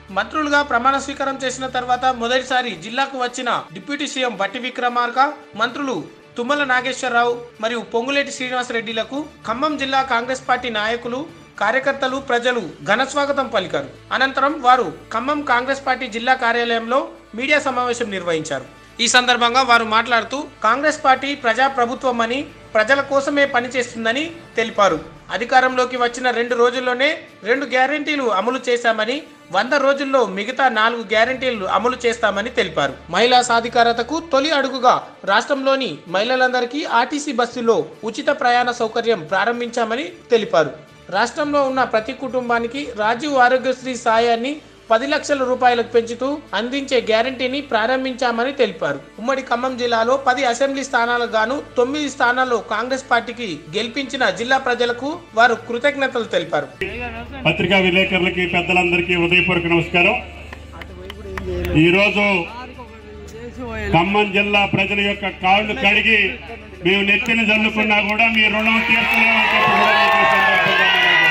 మంత్రులుగా ప్రమాణ స్వీకారం చేసిన తర్వాత మొదటిసారి జిల్లాకు వచ్చిన డిప్యూటీ సీఎం బట్టి విక్రమార్క మంత్రులు తుమ్మల నాగేశ్వరరావు మరియు పొంగులేటి శ్రీనివాసరెడ్డిలకు ఖమ్మం జిల్లా కాంగ్రెస్ పార్టీ నాయకులు కార్యకర్తలు ప్రజలు ఘన స్వాగతం పలికారు అనంతరం వారు ఖమ్మం కాంగ్రెస్ పార్టీ జిల్లా కార్యాలయంలో మీడియా సమావేశం నిర్వహించారు ఈ సందర్భంగా వారు మాట్లాడుతూ కాంగ్రెస్ పార్టీ ప్రజా ప్రభుత్వం అని ప్రజల కోసమే పనిచేస్తుందని తెలిపారు అధికారంలోకి వచ్చిన రెండు రోజుల్లోనే రెండు గ్యారంటీలు అమలు చేశామని వంద రోజుల్లో మిగతా నాలుగు గ్యారంటీలు అమలు చేస్తామని తెలిపారు మహిళా సాధికారతకు తొలి అడుగుగా రాష్ట్రంలోని మహిళలందరికీ ఆర్టీసీ బస్సులో ఉచిత ప్రయాణ సౌకర్యం ప్రారంభించామని తెలిపారు రాష్ట్రంలో ఉన్న ప్రతి కుటుంబానికి రాజీవ్ ఆరోగ్యశ్రీ సాయాన్ని పది లక్షల రూపాయలకు పెంచుతూ అందించే గ్యారంటీని ప్రారంభించామని తెలిపారు ఉమ్మడి ఖమ్మం జిల్లాలో పది అసెంబ్లీ స్థానాలకు గాను తొమ్మిది స్థానాల్లో కాంగ్రెస్ పార్టీకి గెలిపించిన జిల్లా ప్రజలకు వారు కృతజ్ఞతలు తెలిపారు పత్రికా విలేకరులకి పెద్దలందరికీ ఉదయపూర్వక నమస్కారం ఈరోజు ఖమ్మం జిల్లా ప్రజల యొక్క కాళ్ళు కడిగి మేము నెత్తిన జల్లుకున్నా కూడా మీ రుణం తీర్చలేమని చెప్పి కూడా మీకు ఈ సందర్భంగా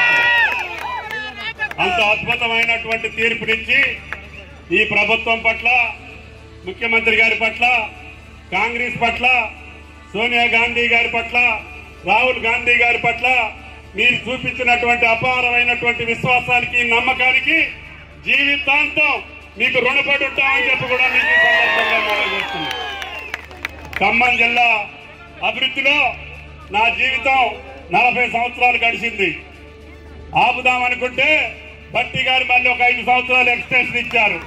మనవి చేస్తున్నాం. అంత అద్భుతమైనటువంటి తీర్పునిచ్చి ఈ ప్రభుత్వం పట్ల ముఖ్యమంత్రి గారి పట్ల కాంగ్రెస్ పట్ల సోనియా గాంధీ గారి పట్ల రాహుల్ గాంధీ గారి పట్ల మీరు చూపించినటువంటి అపారమైనటువంటి విశ్వాసానికి నమ్మకానికి జీవితాంతం మీకు రుణపడి ఉంటామని చెప్పి కూడా మీకు ఈ సందర్భంగా మనవి చేస్తున్నాం ఖమ్మం జిల్లా అభివృద్ధిలో నా జీవితం నలభై సంవత్సరాలు గడిచింది ఆపుదాం అనుకుంటే భట్టి గారు మళ్ళీ ఒక ఐదు సంవత్సరాలు ఎక్స్టెన్షన్ ఇచ్చారు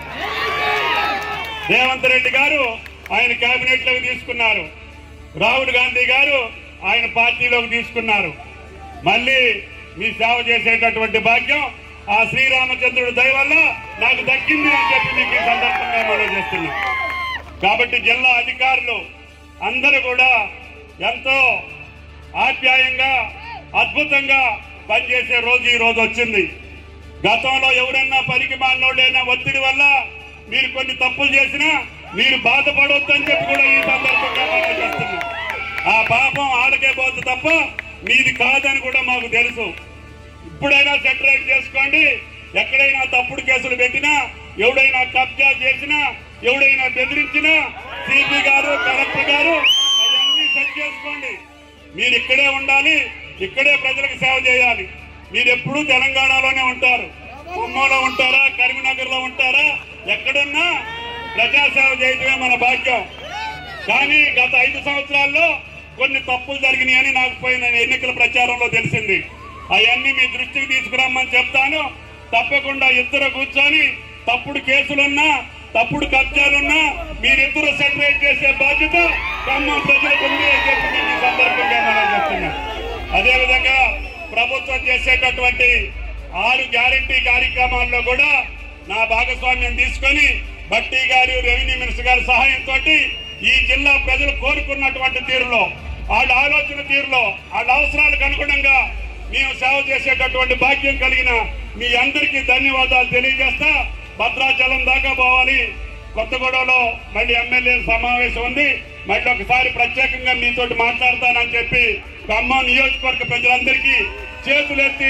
రేవంత్ రెడ్డి గారు ఆయన కేబినెట్ లోకి తీసుకున్నారు రాహుల్ గాంధీ గారు ఆయన పార్టీలోకి తీసుకున్నారు మళ్ళీ మీ సేవ చేసేటటువంటి భాగ్యం ఆ శ్రీరామచంద్రుడి దయ వల్ల నాకు దక్కింది అని చెప్పి మీకు ఈ సందర్భంగా మనం చేస్తున్నాం కాబట్టి జిల్లా అధికారులు అందరూ కూడా ఎంతో ఆప్యాయంగా అద్భుతంగా పనిచేసే రోజు ఈ రోజు వచ్చింది గతంలో ఎవరన్నా పనికి మానోడైనా ఒత్తిడి వల్ల మీరు కొన్ని తప్పులు చేసినా మీరు బాధపడొద్దని చెప్పి కూడా ఈ సందర్భంగా మనం చేస్తున్నాం ఆ పాపం ఆడకే పోతుంది తప్ప మీది కాదని కూడా మాకు తెలుసు ఇప్పుడైనా సెటరైట్ చేసుకోండి ఎక్కడైనా తప్పుడు కేసులు పెట్టినా ఎవడైనా కబ్జా చేసినా ఎవడైనా బెదిరించినా సిపి గారు కలెక్టర్ గారు అవన్నీ సెట్ చేసుకోండి మీరు ఇక్కడే ఉండాలి ఇక్కడే ప్రజలకు సేవ చేయాలి మీరు ఎప్పుడూ తెలంగాణలోనే ఉంటారు ఖమ్మంలో ఉంటారా కరీంనగర్ లో ఉంటారా ఎక్కడున్నా ప్రజాసేవ చేయడమే మన భాగ్యం కానీ గత ఐదు సంవత్సరాల్లో కొన్ని తప్పులు జరిగినాయని నాకు పోయిన ఎన్నికల ప్రచారంలో తెలిసింది అవన్నీ మీ దృష్టికి తీసుకురమ్మని చెప్తాను తప్పకుండా ఇద్దరు కూర్చొని తప్పుడు కేసులున్నా తప్పుడు కబ్జాలున్నా మీరిద్దరు సెటరేట్ చేసే బాధ్యత ఖమ్మం ప్రజలకు ఉంది అని చెప్పి నేను ఈ సందర్భంగా మనం చేస్తున్నాం అదేవిధంగా ప్రభుత్వం చేసేటటువంటి ఆరు గ్యారంటీ కార్యక్రమాల్లో కూడా నా భాగస్వామ్యం తీసుకొని భట్టి గారు రెవెన్యూ మినిస్టర్ గారి సహాయంతో ఈ జిల్లా ప్రజలు కోరుకున్నటువంటి తీరులో వాళ్ళ ఆలోచన తీరులో వాళ్ళ అవసరాలకు అనుగుణంగా మేము సేవ చేసేటటువంటి భాగ్యం కలిగిన మీ అందరికీ ధన్యవాదాలు తెలియజేస్తా భద్రాచలం దాకా పోవాలి కొత్తగూడలో మళ్ళీ ఎమ్మెల్యే సమావేశం ఉంది మళ్ళీ ఒకసారి ప్రత్యేకంగా మీతోటి మాట్లాడతానని చెప్పి ఖమ్మం నియోజకవర్గ ప్రజలందరికీ చేతులెత్తి